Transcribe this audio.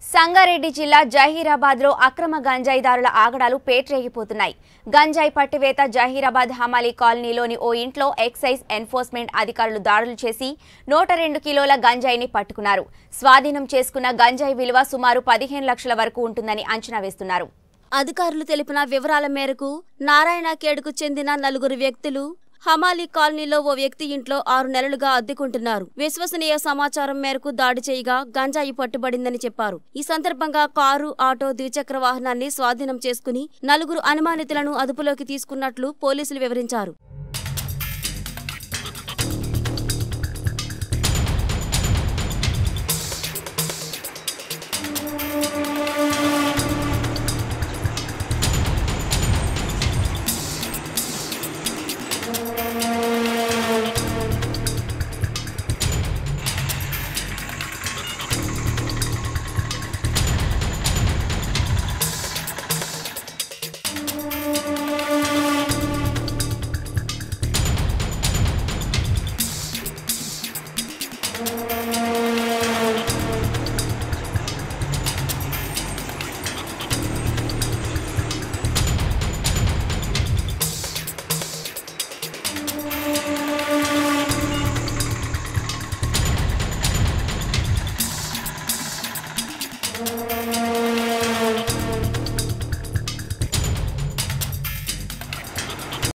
సంగారెడ్డి జిల్లా జహీరాబాద్ లో అక్రమ గంజాయిదారుల ఆగడాలు పేట్రేగిపోతున్నాయి గంజాయి పట్టివేత జహీరాబాద్ హమాలీ కాలనీలోని ఓ ఇంట్లో ఎక్సైజ్ ఎన్ఫోర్స్మెంట్ అధికారులు దాడులు చేసి నూట రెండు కిలోల గంజాయిని పట్టుకున్నారు స్వాధీనం చేసుకున్న గంజాయి విలువ సుమారు పదిహేను లక్షల వరకు ఉంటుందని అంచనా వేస్తున్నారు అధికారులు తెలిపిన వివరాల మేరకు నారాయణఖేడ్కు చెందిన నలుగురు వ్యక్తులు హమాలీ కాలనీలో ఓ వ్యక్తి ఇంట్లో ఆరు నెలలుగా అద్దెకుంటున్నారు విశ్వసనీయ సమాచారం మేరకు దాడి చేయగా గంజాయి పట్టుబడిందని చెప్పారు ఈ సందర్భంగా కారు ఆటో ద్విచక్ర వాహనాన్ని స్వాధీనం చేసుకుని నలుగురు అనుమానితులను అదుపులోకి తీసుకున్నట్లు పోలీసులు వివరించారు